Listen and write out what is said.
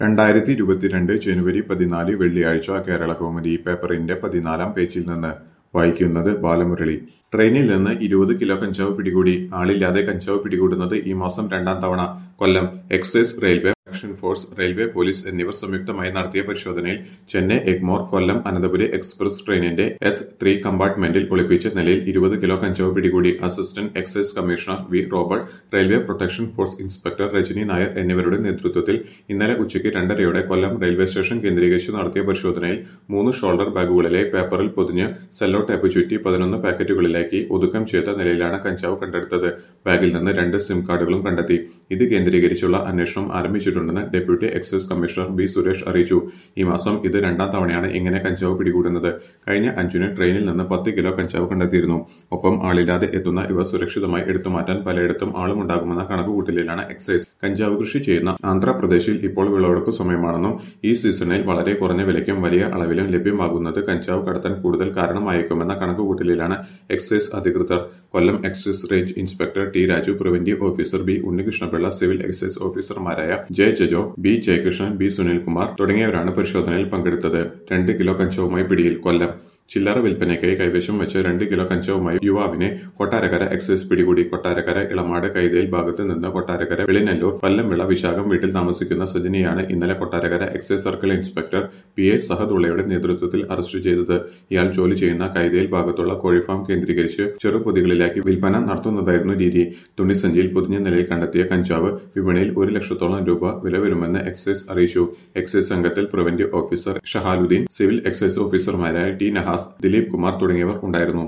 രണ്ടായിരത്തി ഇരുപത്തിരണ്ട് ജനുവരി പതിനാല് വെള്ളിയാഴ്ച കേരളകൗമുദി പേപ്പറിന്റെ പതിനാലാം പേജിൽ നിന്ന് വായിക്കുന്നത് ബാലമുരളി ട്രെയിനിൽ നിന്ന് ഇരുപത് കിലോ കഞ്ചാവ് പിടികൂടി ആളില്ലാതെ കഞ്ചാവ് പിടികൂടുന്നത് ഈ മാസം രണ്ടാം തവണ Kollam excise railway action force railway police എന്നിവർ സംയുക്തമായി നടത്തിയ പരിശോധനയിൽ ചെന്നൈ എഗ്മോർ കൊല്ലം അനന്തപുരി എക്സ്പ്രസ് ട്രെയിനിന്റെ എസ് ത്രീ കമ്പാർട്ട്മെന്റിൽ ഒളിപ്പിച്ച നിലയിൽ ഇരുപത് കിലോ കഞ്ചാവ് പിടികൂടി assistant excise commissioner V Robert railway protection force inspector Rajani Nair എന്നിവരുടെ നേതൃത്വത്തിൽ ഇന്നലെ ഉച്ചയ്ക്ക് രണ്ടരയോടെ കൊല്ലം റെയിൽവേ സ്റ്റേഷൻ കേന്ദ്രീകരിച്ച് നടത്തിയ പരിശോധനയിൽ മൂന്ന് ഷോൾഡർ ബാഗുകളിലെ പേപ്പറിൽ പൊതിഞ്ഞ് സെല്ലോ ടേപ്പ് ചുറ്റി പതിനൊന്ന് പാക്കറ്റുകളിലാക്കി ഒതുക്കം ചെയ്ത നിലയിലാണ് കഞ്ചാവ് കണ്ടെടുത്തത് ബാഗിൽ നിന്ന് രണ്ട് സിം കാർഡുകളും കണ്ടെത്തി ഇത് കേന്ദ്രീകരിച്ചുള്ള അന്വേഷണം ആരംഭിച്ചിട്ടുണ്ടെന്ന് deputy excise commissioner B Suresh അറിയിച്ചു ഈ മാസം ഇത് രണ്ടാം തവണയാണ് ഇങ്ങനെ കഞ്ചാവ് പിടികൂടുന്നത് കഴിഞ്ഞ അഞ്ചിന് ട്രെയിനിൽ നിന്ന് പത്ത് കിലോ കഞ്ചാവ് കണ്ടെത്തിയിരുന്നു ഒപ്പം ആളില്ലാതെ എത്തുന്ന ഇവ സുരക്ഷിതമായി എടുത്തുമാറ്റാൻ പലയിടത്തും ആളുമുണ്ടാകുമെന്ന കണക്കുകൂട്ടലിലാണ് എക്സൈസ് കഞ്ചാവ് കൃഷി ചെയ്യുന്ന ആന്ധ്രാപ്രദേശിൽ ഇപ്പോൾ വിളവെടുപ്പ് സമയമാണെന്നും ഈ സീസണിൽ വളരെ കുറഞ്ഞ വിലയ്ക്കും വലിയ അളവിലും ലഭ്യമാകുന്നത് കഞ്ചാവ് കടത്താൻ കൂടുതൽ കാരണമായേക്കുമെന്ന കണക്കുകൂട്ടലിലാണ് എക്സൈസ് അധികൃതർ Kollam excise range inspector T Raju preventive officer B Unnikrishnapillai civil excise ഓഫീസർമാരായ J Jajo B Jayakrishnan B Sunilkumar തുടങ്ങിയവരാണ് പരിശോധനയിൽ പങ്കെടുത്തത് രണ്ട് കിലോ കഞ്ചാവുമായി പിടിയിൽ കൊല്ലം ചില്ലറ വിൽപ്പനയ്ക്കായി കൈവശം വെച്ച് രണ്ട് കിലോ കഞ്ചാവുമായി യുവാവിനെ കൊട്ടാരക്കര എക്സൈസ് പിടികൂടി കൊട്ടാരക്കര ഇളമാട് കൈതയിൽ ഭാഗത്ത് നിന്ന് കൊട്ടാരക്കര വെളിനെല്ലൂർ പല്ലംവിള വിശാഖം വീട്ടിൽ താമസിക്കുന്ന സജനിയാണ് ഇന്നലെ Kottarakkara excise circle inspector P A സഹദുള്ളയുടെ നേതൃത്വത്തിൽ അറസ്റ്റ് ചെയ്തത് ഇയാൾ ജോലി ചെയ്യുന്ന കൈതയിൽ ഭാഗത്തുള്ള കോഴിഫാം കേന്ദ്രീകരിച്ച് ചെറുപൊതികളിലാക്കി വിൽപ്പന നടത്തുന്നതായിരുന്നു രീതി തുണിസഞ്ചിയിൽ പൊതിഞ്ഞ നിലയിൽ കണ്ടെത്തിയ കഞ്ചാവ് വിപണിയിൽ ഒരു ലക്ഷത്തോളം രൂപ വില വരുമെന്ന് എക്സൈസ് അറിയിച്ചു എക്സൈസ് സംഘത്തിൽ preventive officer Shahaluddeen civil excise ഓഫീസർമാരായ ടി നഹാസ് ദിലീപ് കുമാർ തുടങ്ങിയവർ ഉണ്ടായിരുന്നു